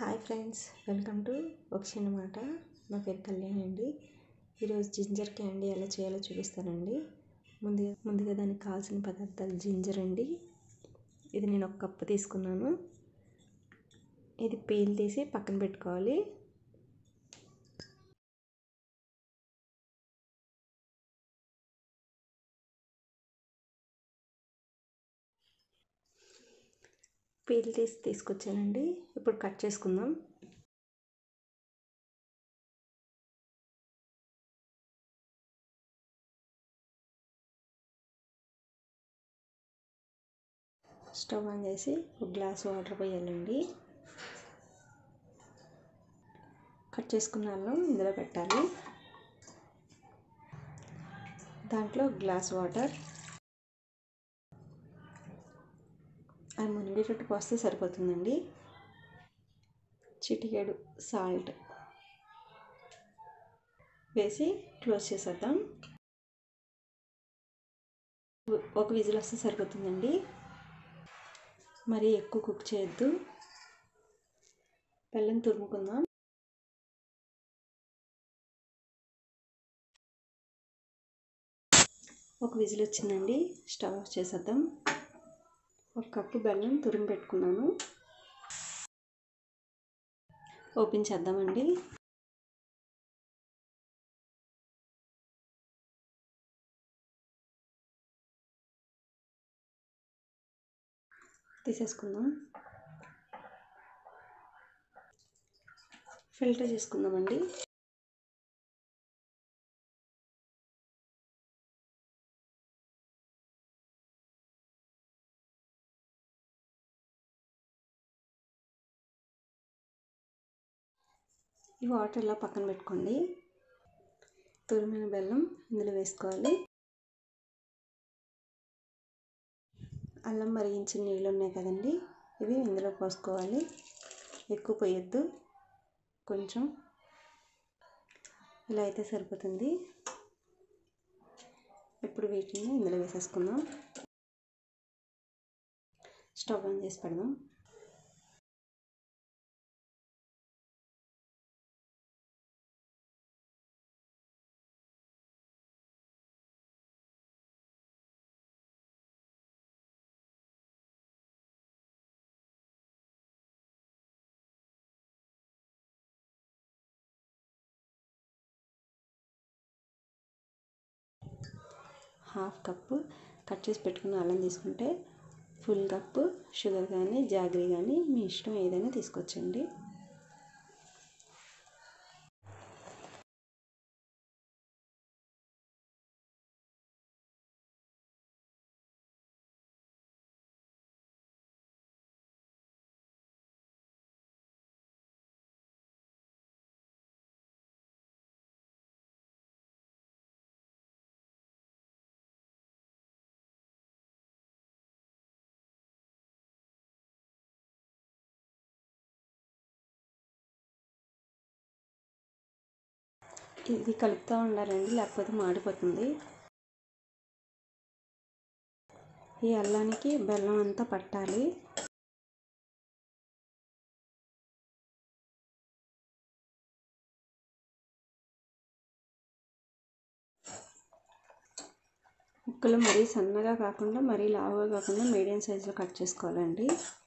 hi friends welcome to ఒక మాట నా పేరు కళ్యాణి అండి ఈరోజు జింజర్ క్యాండీ ఎలా చేయాలో చూపిస్తానండి ముందుగా ముందుగా దానికి కావాల్సిన పదార్థాలు జింజర్ అండి ఇది నేను ఒక కప్పు తీసుకున్నాను ఇది పీల్ తీసి పక్కన పెట్టుకోవాలి పీల్ తీసి తీసుకొచ్చానండి ఇప్పుడు కట్ చేసుకుందాం స్టవ్ ఆన్ చేసి ఒక గ్లాస్ వాటర్ పోయాలండి కట్ చేసుకున్న అల్లం ఇందులో పెట్టాలి దాంట్లో గ్లాస్ వాటర్ అది మునిగేటట్టు పోస్తే సరిపోతుందండి చిటికెడు సాల్ట్ వేసి క్లోజ్ చేసేద్దాం ఒక విజిల్ వస్తే సరిపోతుందండి మరి ఎక్కువ కుక్ చేయొద్దు బెల్లం తురుముకుందాం ఒక విజిల్ వచ్చిందండి స్టవ్ ఆఫ్ చేసేద్దాం ఒక కప్పు బెల్లం తురిమి పెట్టుకున్నాను ఓపెన్ చేద్దామండి తీసేసుకుందాం ఫిల్టర్ చేసుకుందామండి ఈ వాటర్ ఇలా పక్కన పెట్టుకోండి తురిమిన బెల్లం ఇందులో వేసుకోవాలి అల్లం మరిగించిన నీళ్ళు ఉన్నాయి కదండి ఇవి ఇందులో పోసుకోవాలి ఎక్కువ పోయొద్దు కొంచెం ఇలా అయితే సరిపోతుంది ఇప్పుడు వీటిని ఇందులో వేసేసుకుందాం స్టవ్ ఆన్ చేసి పెడదాం హాఫ్ కప్పు కట్ చేసి పెట్టుకున్న అల్లం తీసుకుంటే ఫుల్ కప్పు షుగర్ కానీ జాగరీ కానీ మీ ఇష్టం ఏదైనా తీసుకొచ్చండి ఇది కలుపుతూ ఉండాలండి లేకపోతే మాడిపోతుంది ఈ అల్లానికి బెల్లం అంతా పట్టాలి ముక్కలు మరీ సన్నగా కాకుండా మరీ లావుగా కాకుండా మీడియం సైజులో కట్ చేసుకోవాలండి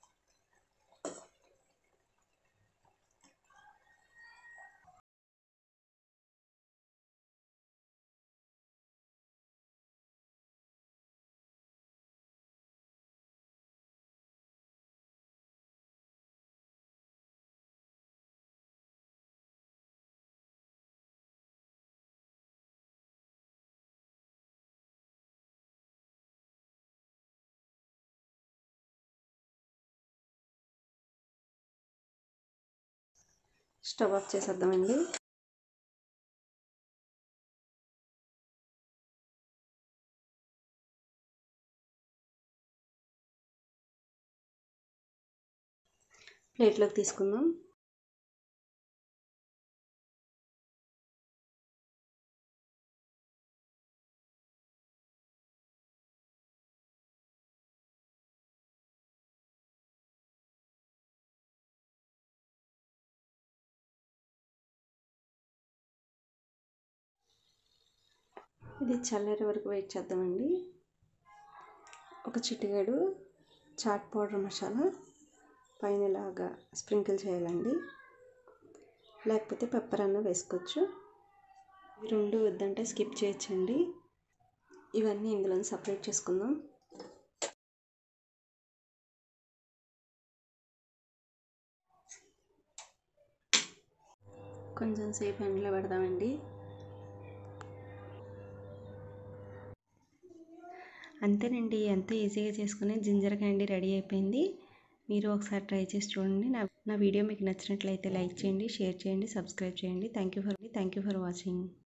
స్టవ్ ఆఫ్ చేసేద్దామండి ప్లేట్లోకి తీసుకుందాం ఇది చల్లారే వరకు వెయిట్ చేద్దామండి ఒక చిటికెడు చాట్ పౌడర్ మసాలా పైన ఇలాగా స్ప్రింకిల్ చేయాలండి లేకపోతే పెప్పర్ అన్న వేసుకోవచ్చు ఈ రెండు వద్దంటే స్కిప్ చేయొచ్చండి ఇవన్నీ ఇందులో సపరేట్ చేసుకుందాం కొంచెం సేపు ఎండలో పెడదామండి అంతేనండి ఎంతో ఈజీగా చేసుకునే జింజర్ క్యాండీ రెడీ అయిపోయింది మీరు ఒకసారి ట్రై చేసి చూడండి నా నా వీడియో మీకు నచ్చినట్లయితే లైక్ చేయండి షేర్ చేయండి సబ్స్క్రైబ్ చేయండి thank you for thank you for watching